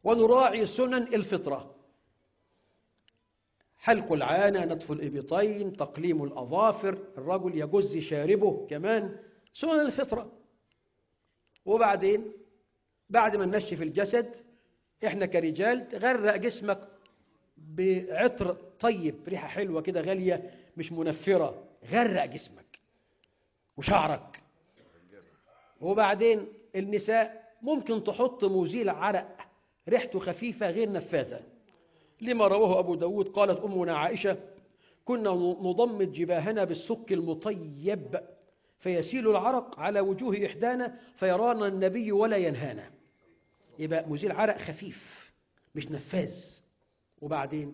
ونراعي سنن الفطرة حلق العانة نتف الإبطين تقليم الأظافر الرجل يجز شاربه كمان سنن الفطرة وبعدين بعد ما ننشف الجسد احنا كرجال تغرق جسمك بعطر طيب ريحة حلوة كده غالية مش منفرة غرق جسمك وشعرك وبعدين النساء ممكن تحط مزيل عرق ريحته خفيفة غير نفاذة لما رواه أبو داود قالت أمنا عائشة كنا نضمد جباهنا بالسك المطيب فيسيل العرق على وجوه إحدانا فيرانا النبي ولا ينهانا يبقى مزيل عرق خفيف مش نفاذ وبعدين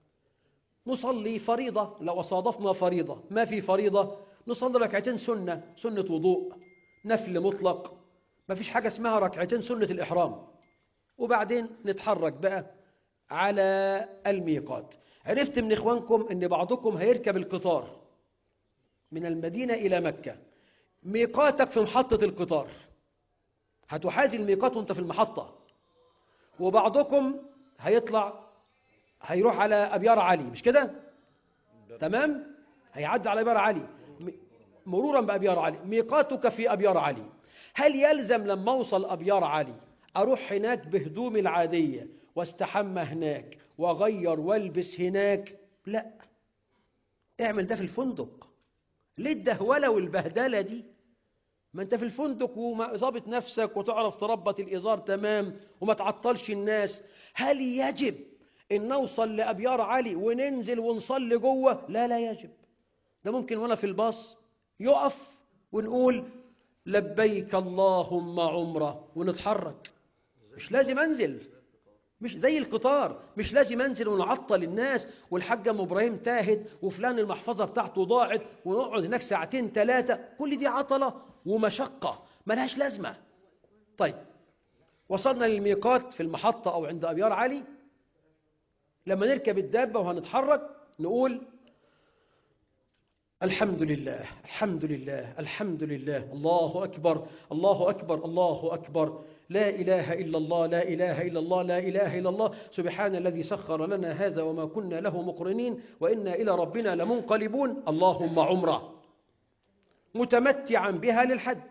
نصلي فريضة لو صادفنا فريضة ما في فريضة نصلي ركعتين سنة سنة وضوء نفل مطلق ما فيش حاجة اسمها ركعتين سنة الإحرام وبعدين نتحرك بقى على الميقات عرفت من إخوانكم أن بعضكم هيركب القطار من المدينة إلى مكة ميقاتك في محطة القطار هتحازي الميقات وانت في المحطة وبعضكم هيطلع هيروح على أبيار علي مش كده تمام هيعدي على أبيار علي مرورا بأبيار علي ميقاتك في أبيار علي هل يلزم لما أوصل أبيار علي أروح هناك بهدومي العادية واستحمى هناك وأغير والبس هناك لا اعمل ده في الفندق ليه الدهولة والبهدلة دي ما انت في الفندق وظابط نفسك وتعرف تربط الإزار تمام وما تعطلش الناس هل يجب ان نوصل لأبيار علي وننزل ونصلي جوه لا لا يجب ده ممكن وانا في الباص يقف ونقول لبيك اللهم عمره ونتحرك مش لازم انزل مش زي القطار مش لازم انزل ونعطل الناس والحاج ام ابراهيم تاهت وفلان المحفظه بتاعته ضاعت ونقعد هناك ساعتين ثلاثه كل دي عطله ومشقه ملهاش لازمه طيب وصلنا للميقات في المحطه او عند ابيار علي لما نركب الدابه وهنتحرك نقول الحمد لله الحمد لله الحمد لله الله أكبر الله أكبر الله أكبر لا إله إلا الله لا إله إلا الله لا إله إلا الله سبحان الذي سخر لنا هذا وما كنا له مقرنين وإنا إلى ربنا لمنقلبون اللهم عمره متمتعا بها للحج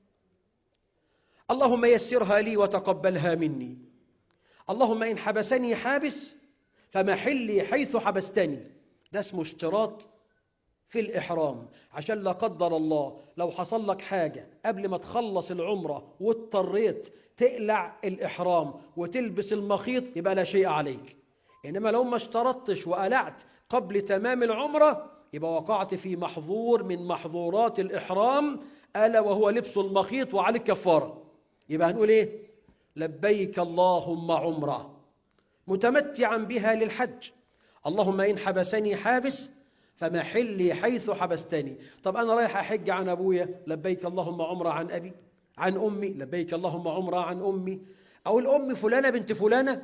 اللهم يسرها لي وتقبلها مني اللهم إن حبسني حابس فمحلي حيث حبستني ده اسمه اشتراط في الإحرام عشان لا قدر الله لو حصل لك حاجة قبل ما تخلص العمرة واضطريت تقلع الإحرام وتلبس المخيط يبقى لا شيء عليك إنما لو ما اشترطتش وقلعت قبل تمام العمرة يبقى وقعت في محظور من محظورات الإحرام ألا وهو لبس المخيط وعليك كفارة يبقى هنقول إيه لبيك اللهم عمرة متمتعا بها للحج اللهم إن حبسني حابس فمحلي حيث حبستني طب أنا رايح أحج عن أبويا لبيك اللهم عمرة عن أبي عن أمي لبيك اللهم عمرة عن أمي أقول أمي فلانة بنت فلانة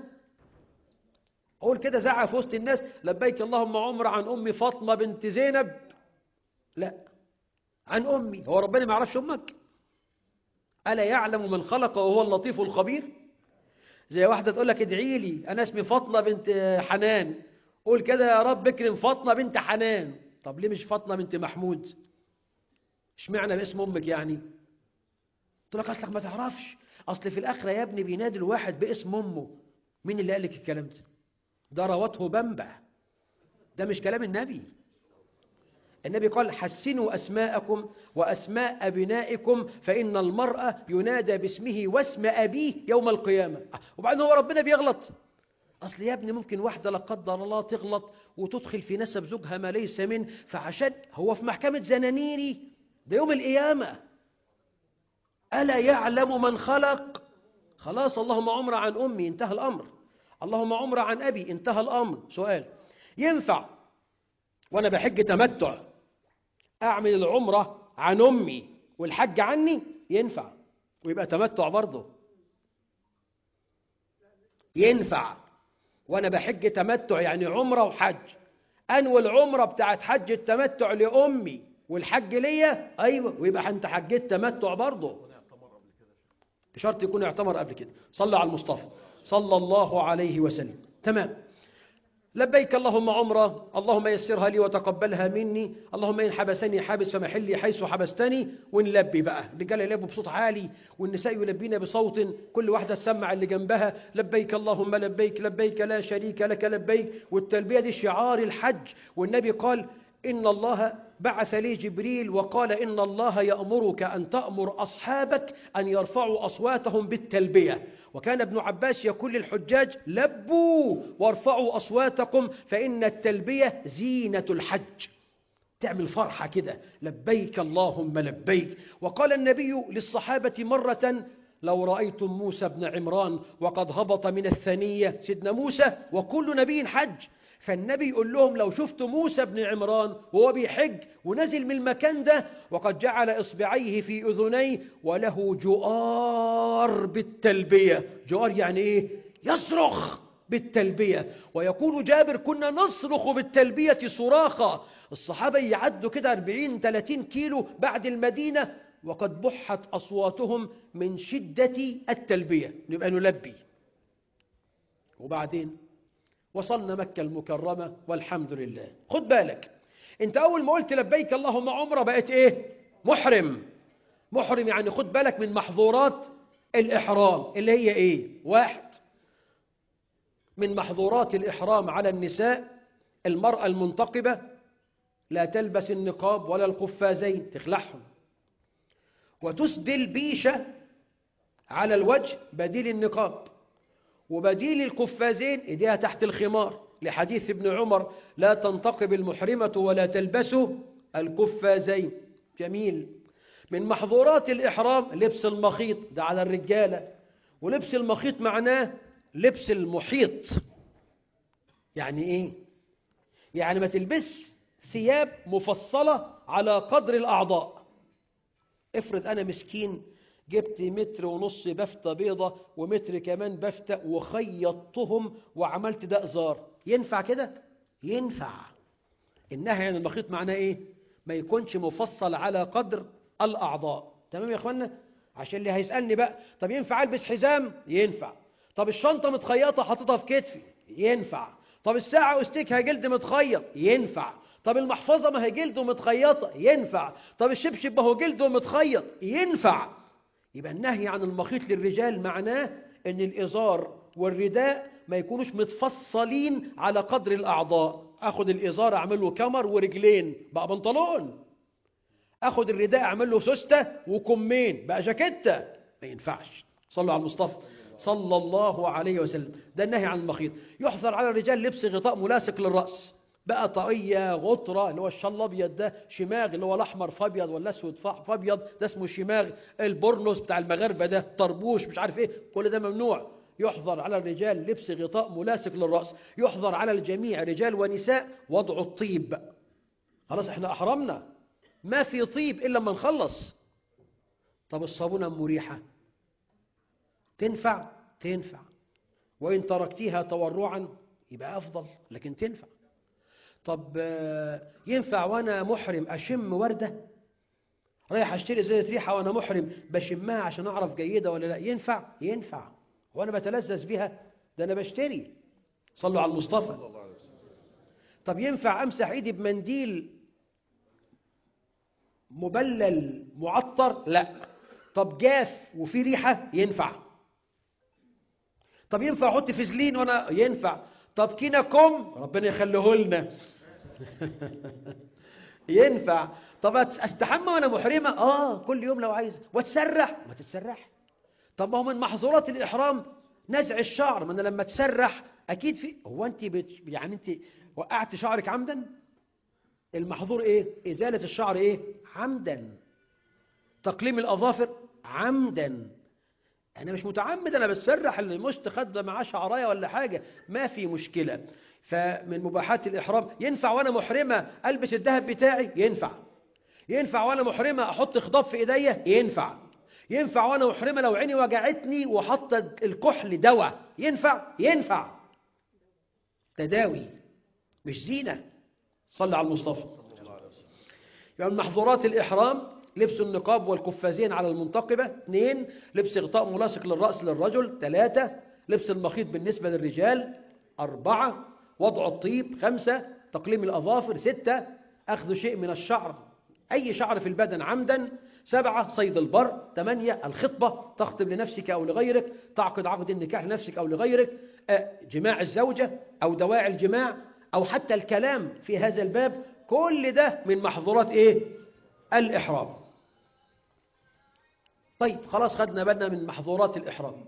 أقول كده زعق في وسط الناس لبيك اللهم عمرة عن أمي فاطمة بنت زينب لا عن أمي هو ربنا ما يعرفش أمك ألا يعلم من خلق وهو اللطيف الخبير زي واحدة تقول لك ادعي لي أنا اسمي فاطمة بنت حنان قول كده يا رب اكرم فاطمة بنت حنان طب ليه مش فاطمة بنت محمود اشمعنى باسم امك يعني قلت لك اصلك ما تعرفش اصل في الاخره يا ابني بينادي الواحد باسم امه مين اللي قال لك الكلام ده ده روته بنبع ده مش كلام النبي النبي قال حسنوا أسماءكم وأسماء أبنائكم فإن المرأة ينادى باسمه واسم أبيه يوم القيامة وبعدين هو ربنا بيغلط أصل يا ابني ممكن واحدة لا قدر الله تغلط وتدخل في نسب زوجها ما ليس منه فعشان هو في محكمة زنانيري ده يوم القيامة ألا يعلم من خلق خلاص اللهم عمر عن أمي انتهى الأمر اللهم عمر عن أبي انتهى الأمر سؤال ينفع وأنا بحج تمتع أعمل العمرة عن أمي والحج عني ينفع ويبقى تمتع برضه ينفع وانا بحج تمتع يعني عمره وحج انوي العمره بتاعت حج التمتع لامي والحج ليا ايوه ويبقى انت حجيت تمتع برضه بشرط يكون اعتمر قبل كده صلى على المصطفى صلى الله عليه وسلم تمام لبيك اللهم عمرة اللهم يسرها لي وتقبلها مني اللهم إن حبسني حابس فمحلي حيث حبستني ونلبي بقى الرجال يلبوا بصوت عالي والنساء يلبين بصوت كل واحدة تسمع اللي جنبها لبيك اللهم لبيك لبيك لا شريك لك لبيك والتلبية دي شعار الحج والنبي قال إن الله بعث لي جبريل وقال إن الله يأمرك أن تأمر أصحابك أن يرفعوا أصواتهم بالتلبية وكان ابن عباس يقول للحجاج لبوا وارفعوا أصواتكم فإن التلبية زينة الحج تعمل فرحة كده لبيك اللهم لبيك وقال النبي للصحابة مرة لو رأيتم موسى بن عمران وقد هبط من الثنية سيدنا موسى وكل نبي حج فالنبي يقول لهم لو شفت موسى بن عمران وهو بيحج ونزل من المكان ده وقد جعل إصبعيه في أذنيه وله جؤار بالتلبية جؤار يعني إيه؟ يصرخ بالتلبية ويقول جابر كنا نصرخ بالتلبية صراخة الصحابة يعدوا كده 40-30 كيلو بعد المدينة وقد بحت أصواتهم من شدة التلبية نبقى نلبي وبعدين وصلنا مكة المكرمة والحمد لله خد بالك انت اول ما قلت لبيك اللهم عمره بقت ايه محرم محرم يعني خد بالك من محظورات الإحرام اللي هي ايه واحد من محظورات الإحرام على النساء المرأة المنتقبة لا تلبس النقاب ولا القفازين تخلعهم وتسدل بيشة على الوجه بديل النقاب وبديل القفازين ايديها تحت الخمار لحديث ابن عمر لا تنتقب المحرمة ولا تلبس القفازين جميل من محظورات الإحرام لبس المخيط ده على الرجالة ولبس المخيط معناه لبس المحيط يعني ايه يعني ما تلبس ثياب مفصلة على قدر الأعضاء افرض أنا مسكين جبت متر ونص بفتة بيضة ومتر كمان بفتة وخيطتهم وعملت ده إزار ينفع كده؟ ينفع النهي عن المخيط معناه إيه؟ ما يكونش مفصل على قدر الأعضاء تمام يا إخوانا؟ عشان اللي هيسألني بقى طب ينفع ألبس حزام؟ ينفع طب الشنطة متخيطة حاططها في كتفي؟ ينفع طب الساعة أستيكها جلد متخيط؟ ينفع طب المحفظة ما هي جلد ومتخيطة؟ ينفع طب الشبشب ما هو جلد ومتخيط؟ ينفع يبقى النهي عن المخيط للرجال معناه ان الإزار والرداء ما يكونوش متفصلين على قدر الأعضاء أخذ الإزار أعمل له كمر ورجلين بقى بنطلون أخذ الرداء أعمل له سوستة وكمين بقى جاكيتة ما ينفعش صلوا على المصطفى صلى الله عليه وسلم ده النهي عن المخيط يحظر على الرجال لبس غطاء ملاصق للرأس بقى طاقية غطرة اللي هو الشال الأبيض ده شماغ اللي هو الأحمر فأبيض ولا أسود فأبيض ده اسمه شماغ البرنس بتاع المغاربة ده طربوش مش عارف إيه كل ده ممنوع يحظر على الرجال لبس غطاء ملاصق للرأس يحظر على الجميع رجال ونساء وضع الطيب خلاص احنا أحرمنا ما في طيب إلا ما نخلص طب الصابونة مريحة تنفع تنفع وإن تركتيها تورعا يبقى أفضل لكن تنفع طب ينفع وانا محرم اشم ورده رايح اشتري زيت ريحه وانا محرم بشمها عشان اعرف جيده ولا لا ينفع ينفع وانا بتلذذ بها ده انا بشتري صلوا على المصطفى طب ينفع امسح ايدي بمنديل مبلل معطر لا طب جاف وفي ريحه ينفع طب ينفع احط فازلين وانا ينفع طب كينا كم ربنا يخليه لنا ينفع طب استحمى وانا محرمه اه كل يوم لو عايز واتسرح ما تتسرح طب ما هو من محظورات الاحرام نزع الشعر ما انا لما تسرح اكيد في هو انت بت... يعني انت وقعت شعرك عمدا المحظور ايه ازاله الشعر ايه عمدا تقليم الاظافر عمدا انا مش متعمد انا بتسرح اللي مشت خد معاه شعرايه ولا حاجه ما في مشكله فمن مباحات الإحرام ينفع وأنا محرمة ألبس الذهب بتاعي ينفع ينفع وأنا محرمة أحط خضاب في إيديا ينفع ينفع وأنا محرمة لو عيني وجعتني وحط الكحل دواء ينفع ينفع تداوي مش زينة صلى على المصطفى يعني من محظورات الإحرام لبس النقاب والقفازين على المنتقبة اثنين لبس غطاء ملاصق للرأس للرجل ثلاثة لبس المخيط بالنسبة للرجال أربعة وضع الطيب خمسة تقليم الأظافر ستة أخذ شيء من الشعر أي شعر في البدن عمدا سبعة صيد البر ثمانية الخطبة تخطب لنفسك أو لغيرك تعقد عقد النكاح لنفسك أو لغيرك أه، جماع الزوجة أو دواعي الجماع أو حتى الكلام في هذا الباب كل ده من محظورات إيه؟ الإحرام طيب خلاص خدنا بالنا من محظورات الإحرام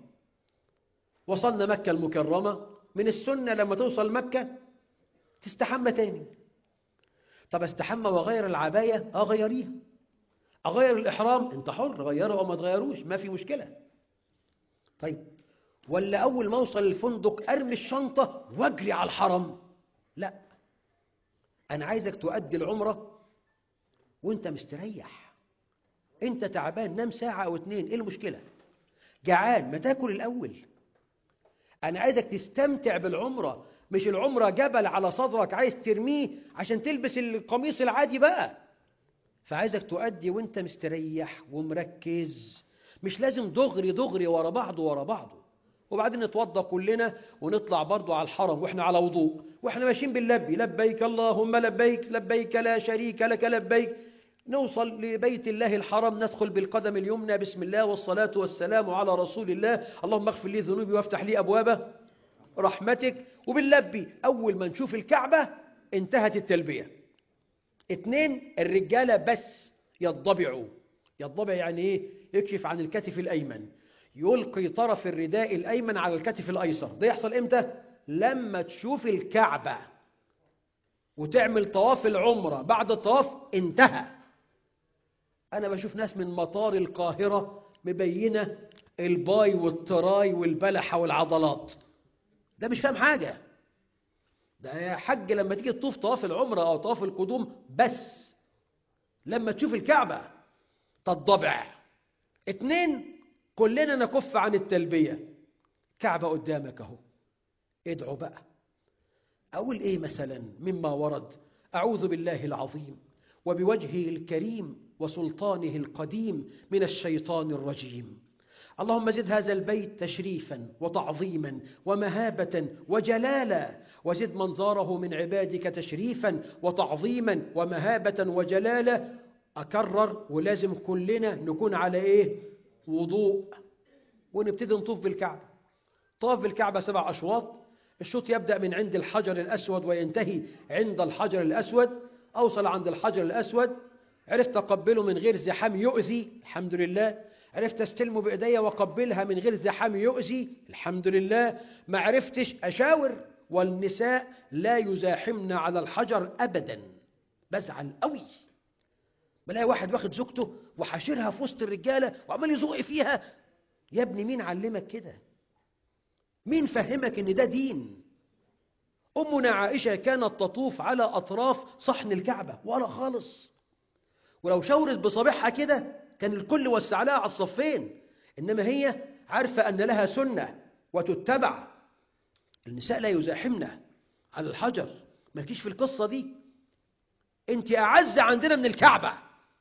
وصلنا مكة المكرمة من السنة لما توصل مكة تستحمى تاني طب استحمى وغير العباية اه غيريها اغير الاحرام انت حر غيره او ما تغيروش ما في مشكله طيب ولا اول ما اوصل الفندق ارمي الشنطه واجري على الحرم لا انا عايزك تؤدي العمره وانت مستريح انت تعبان نام ساعه او اتنين ايه المشكله جعان ما تاكل الاول انا عايزك تستمتع بالعمره مش العمره جبل على صدرك عايز ترميه عشان تلبس القميص العادي بقى فعايزك تؤدي وانت مستريح ومركز مش لازم دغري دغري ورا بعضه ورا بعضه وبعدين نتوضى كلنا ونطلع برضو على الحرم واحنا على وضوء واحنا ماشيين باللبي لبيك اللهم لبيك لبيك لا شريك لك لبيك نوصل لبيت الله الحرام ندخل بالقدم اليمنى بسم الله والصلاة والسلام على رسول الله اللهم اغفر لي ذنوبي وافتح لي أبواب رحمتك وباللبي أول ما نشوف الكعبة انتهت التلبية اتنين الرجالة بس يضبعوا يضبع يعني ايه يكشف عن الكتف الأيمن يلقي طرف الرداء الأيمن على الكتف الأيسر ده يحصل إمتى؟ لما تشوف الكعبة وتعمل طواف العمرة بعد الطواف انتهى أنا بشوف ناس من مطار القاهرة مبينة الباي والتراي والبلحة والعضلات ده مش فاهم حاجة ده يا حج لما تيجي تطوف طواف العمرة أو طواف القدوم بس لما تشوف الكعبة تضبع اتنين كلنا نكف عن التلبية كعبة قدامك اهو ادعو بقى أقول إيه مثلا مما ورد أعوذ بالله العظيم وبوجهه الكريم وسلطانه القديم من الشيطان الرجيم اللهم زد هذا البيت تشريفا وتعظيما ومهابة وجلالا وزد منظاره من عبادك تشريفا وتعظيما ومهابة وجلالا أكرر ولازم كلنا نكون على إيه وضوء ونبتدي نطوف بالكعبة طاف بالكعبة سبع أشواط الشوط يبدأ من عند الحجر الأسود وينتهي عند الحجر الأسود أوصل عند الحجر الأسود عرفت أقبله من غير زحام يؤذي الحمد لله عرفت استلمه بإيديا وأقبلها من غير زحام يؤذي الحمد لله ما عرفتش أشاور والنساء لا يزاحمن على الحجر أبدا بزعل قوي بلاقي واحد واخد زوجته وحاشرها في وسط الرجالة وعمال يزق فيها يا ابني مين علمك كده مين فهمك ان ده دين أمنا عائشة كانت تطوف على أطراف صحن الكعبة ولا خالص ولو شاورت بصابعها كده كان الكل وسع لها على الصفين إنما هي عارفة أن لها سنة وتتبع النساء لا يزاحمن على الحجر مالكيش في القصة دي أنت أعز عندنا من الكعبة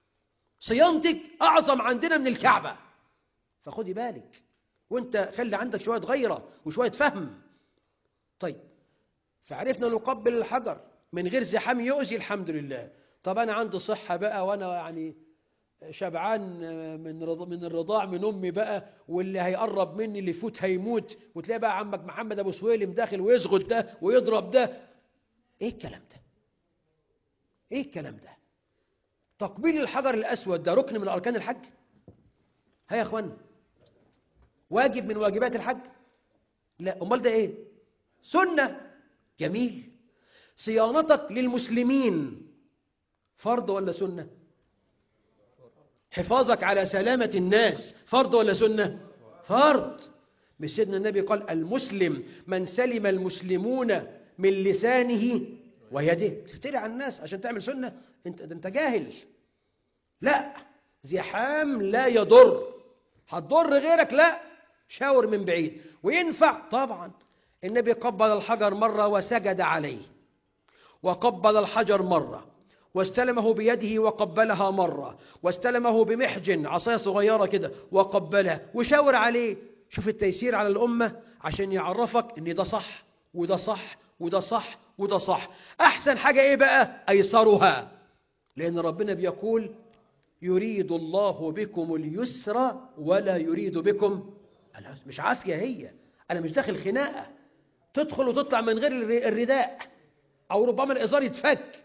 صيانتك أعظم عندنا من الكعبة فخدي بالك وانت خلي عندك شوية غيرة وشوية فهم طيب فعرفنا نقبل الحجر من غير زحام يؤذي الحمد لله طب أنا عندي صحة بقى وأنا يعني شبعان من رض... من الرضاع من أمي بقى واللي هيقرب مني اللي يفوت هيموت وتلاقي بقى عمك محمد أبو سويلم داخل ويزغد ده ويضرب ده إيه الكلام ده؟ إيه الكلام ده؟ تقبيل الحجر الأسود ده ركن من أركان الحج؟ ها يا أخوانا واجب من واجبات الحج؟ لا أمال ده إيه؟ سنة جميل صيانتك للمسلمين فرض ولا سنة حفاظك على سلامة الناس فرض ولا سنة فرض مش سيدنا النبي قال المسلم من سلم المسلمون من لسانه ويده تفتري على الناس عشان تعمل سنة انت, انت جاهل لا زحام لا يضر هتضر غيرك لا شاور من بعيد وينفع طبعا النبي قبل الحجر مرة وسجد عليه وقبل الحجر مرة واستلمه بيده وقبلها مرة واستلمه بمحجن عصاية صغيرة كده وقبلها وشاور عليه شوف التيسير على الأمة عشان يعرفك ان ده صح وده صح وده صح وده صح أحسن حاجة إيه بقى أيسرها لأن ربنا بيقول يريد الله بكم اليسر ولا يريد بكم العسر مش عافية هي أنا مش داخل خناقة تدخل وتطلع من غير الر- الرداء أو ربما الإزار يتفك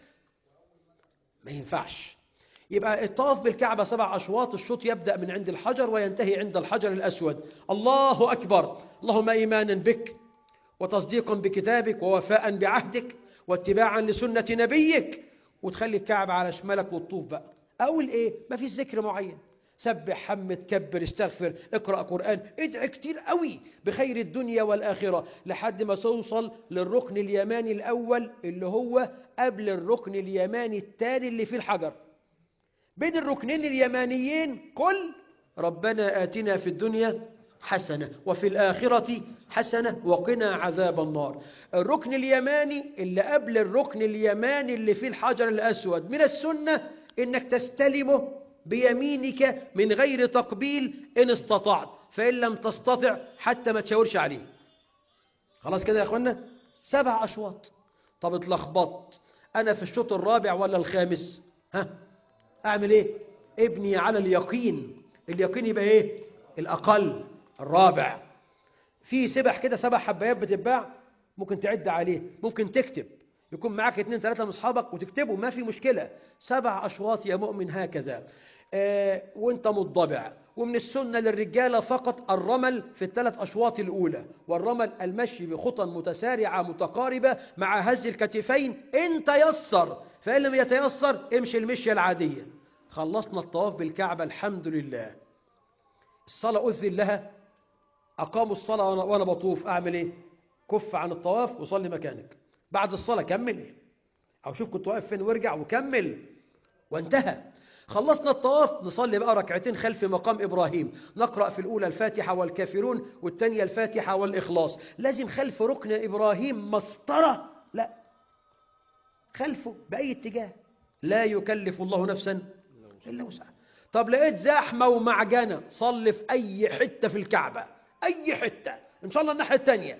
ما ينفعش يبقى الطواف بالكعبة سبع أشواط الشوط يبدأ من عند الحجر وينتهي عند الحجر الأسود الله أكبر اللهم إيمانا بك وتصديقا بكتابك ووفاء بعهدك واتباعا لسنة نبيك وتخلي الكعبة على شمالك وتطوف بقى أقول إيه ما فيش ذكر معين سبح حمد كبر استغفر اقرأ قرآن ادعي كتير قوي بخير الدنيا والآخرة لحد ما توصل للركن اليماني الأول اللي هو قبل الركن اليماني الثاني اللي فيه الحجر بين الركنين اليمانيين كل ربنا آتنا في الدنيا حسنة وفي الآخرة حسنة وقنا عذاب النار الركن اليماني اللي قبل الركن اليماني اللي فيه الحجر الأسود من السنة إنك تستلمه بيمينك من غير تقبيل إن استطعت فإن لم تستطع حتى ما تشاورش عليه خلاص كده يا أخوانا سبع أشواط طب اتلخبطت أنا في الشوط الرابع ولا الخامس ها أعمل إيه ابني على اليقين اليقين يبقى إيه الأقل الرابع في سبح كده سبع حبايات بتتباع ممكن تعد عليه ممكن تكتب يكون معاك اتنين تلاتة من أصحابك وتكتبوا ما في مشكلة سبع أشواط يا مؤمن هكذا آه وانت مضبع ومن السنة للرجالة فقط الرمل في الثلاث أشواط الأولى والرمل المشي بخطى متسارعة متقاربة مع هز الكتفين إن تيسر فإن لم يتيسر امشي المشية العادية خلصنا الطواف بالكعبة الحمد لله الصلاة أذن لها أقاموا الصلاة وأنا, وأنا بطوف أعمل إيه كف عن الطواف وصلي مكانك بعد الصلاة كمل أو شوف كنت واقف فين وارجع وكمل وانتهى خلصنا الطواف نصلي بقى ركعتين خلف مقام إبراهيم نقرأ في الأولى الفاتحة والكافرون والثانية الفاتحة والإخلاص لازم خلف ركن إبراهيم مسطرة لا خلفه بأي اتجاه لا يكلف الله نفسا إلا وسعها طب لقيت زحمة ومعجنة صلي في أي حتة في الكعبة أي حتة إن شاء الله الناحية التانية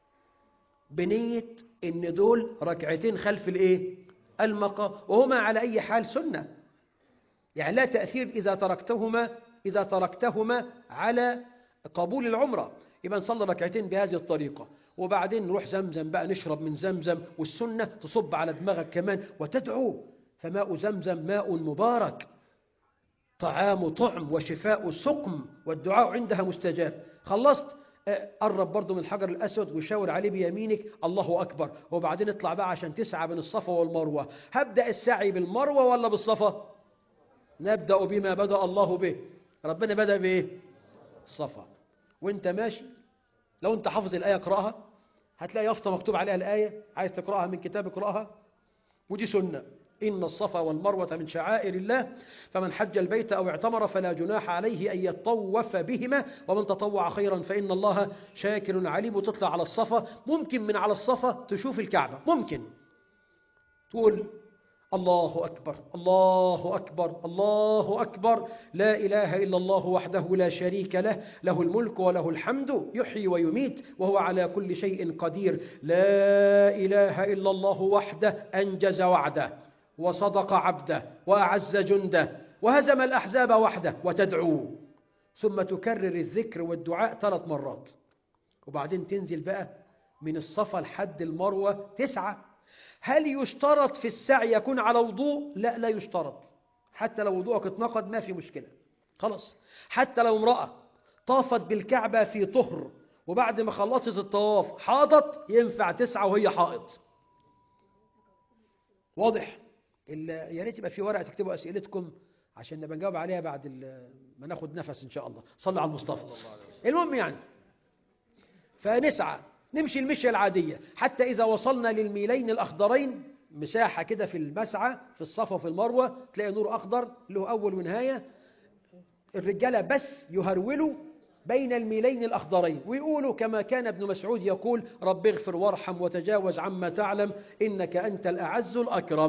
بنية إن دول ركعتين خلف الإيه؟ المقام وهما على أي حال سنة يعني لا تأثير إذا تركتهما إذا تركتهما على قبول العمرة يبقى نصلي ركعتين بهذه الطريقة وبعدين نروح زمزم بقى نشرب من زمزم والسنة تصب على دماغك كمان وتدعو فماء زمزم ماء مبارك طعام طعم وشفاء سقم والدعاء عندها مستجاب خلصت آه، قرب برضه من الحجر الأسود وشاور عليه بيمينك الله أكبر وبعدين اطلع بقى عشان تسعى بين الصفا والمروة هبدأ السعي بالمروة ولا بالصفا نبدأ بما بدأ الله به ربنا بدأ بإيه الصفا وانت ماشي لو انت حافظ الآية اقرأها هتلاقي يافطة مكتوب عليها الآية عايز تقرأها من كتاب اقرأها ودي سنة إن الصفا والمروة من شعائر الله فمن حج البيت أو اعتمر فلا جناح عليه أن يطوف بهما ومن تطوع خيرا فإن الله شاكر عليم وتطلع على الصفا ممكن من على الصفا تشوف الكعبة ممكن تقول الله أكبر الله أكبر الله أكبر لا إله إلا الله وحده لا شريك له له الملك وله الحمد يحيي ويميت وهو على كل شيء قدير لا إله إلا الله وحده أنجز وعده وصدق عبده وأعز جنده وهزم الأحزاب وحده وتدعو ثم تكرر الذكر والدعاء ثلاث مرات وبعدين تنزل بقى من الصفا لحد المروة تسعة هل يشترط في السعي يكون على وضوء؟ لا لا يشترط حتى لو وضوءك اتنقض ما في مشكلة خلاص حتى لو امرأة طافت بالكعبة في طهر وبعد ما خلصت الطواف حاضت ينفع تسعى وهي حائض واضح ال- يا ريت يبقى في ورقة تكتبوا أسئلتكم عشان نبقى نجاوب عليها بعد ال- ما ناخد نفس إن شاء الله صلوا على المصطفى المهم يعني فنسعى نمشي المشية العادية حتى إذا وصلنا للميلين الأخضرين مساحة كده في المسعى في الصفا وفي المروة تلاقي نور أخضر له أول ونهاية الرجالة بس يهرولوا بين الميلين الأخضرين ويقولوا كما كان ابن مسعود يقول رب اغفر وارحم وتجاوز عما تعلم إنك أنت الأعز الأكرم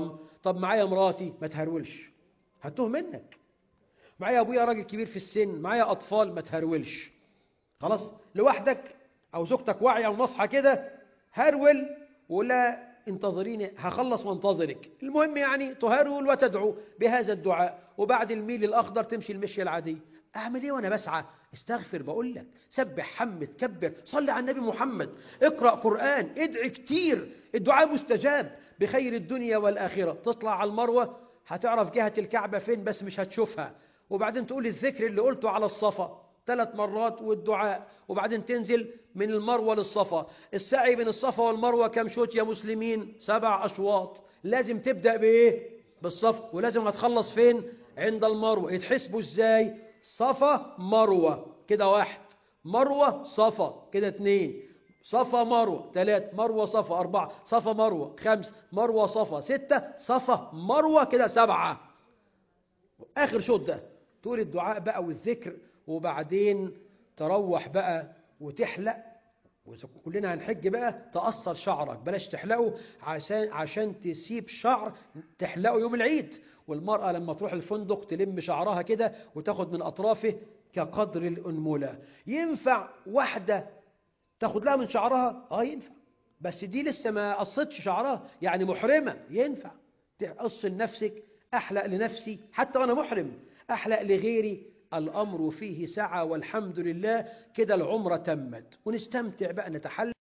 طب معايا مراتي ما تهرولش هتوه منك معايا ابويا راجل كبير في السن معايا اطفال ما تهرولش خلاص لوحدك او زوجتك واعيه وناصحه كده هرول ولا انتظريني هخلص وانتظرك المهم يعني تهرول وتدعو بهذا الدعاء وبعد الميل الاخضر تمشي المشيه العاديه اعمل ايه وانا بسعى استغفر بقول لك سبح حمد كبر صلي على النبي محمد اقرا قران ادعي كتير الدعاء مستجاب بخير الدنيا والاخره تطلع على المروه هتعرف جهه الكعبه فين بس مش هتشوفها وبعدين تقول الذكر اللي قلته على الصفا ثلاث مرات والدعاء وبعدين تنزل من المروة للصفا السعي بين الصفا والمروة كم شوط يا مسلمين سبع أشواط لازم تبدأ بإيه بالصفا ولازم هتخلص فين عند المروة يتحسبوا إزاي صفا مروة كده واحد مروة صفا كده اتنين صفا مروة ثلاث مروة صفا أربعة صفا مروة خمس مروة صفا ستة صفا مروة كده سبعة آخر شوط ده تقول الدعاء بقى والذكر وبعدين تروح بقى وتحلق كلنا هنحج بقى تقصر شعرك بلاش تحلقه عشان عشان تسيب شعر تحلقه يوم العيد والمرأة لما تروح الفندق تلم شعرها كده وتاخد من أطرافه كقدر الأنملة ينفع واحدة تاخد لها من شعرها اه ينفع بس دي لسه ما قصتش شعرها يعني محرمة ينفع تقص لنفسك أحلق لنفسي حتى وأنا محرم أحلق لغيري الأمر فيه سعة والحمد لله كده العمرة تمت ونستمتع بقى نتحلل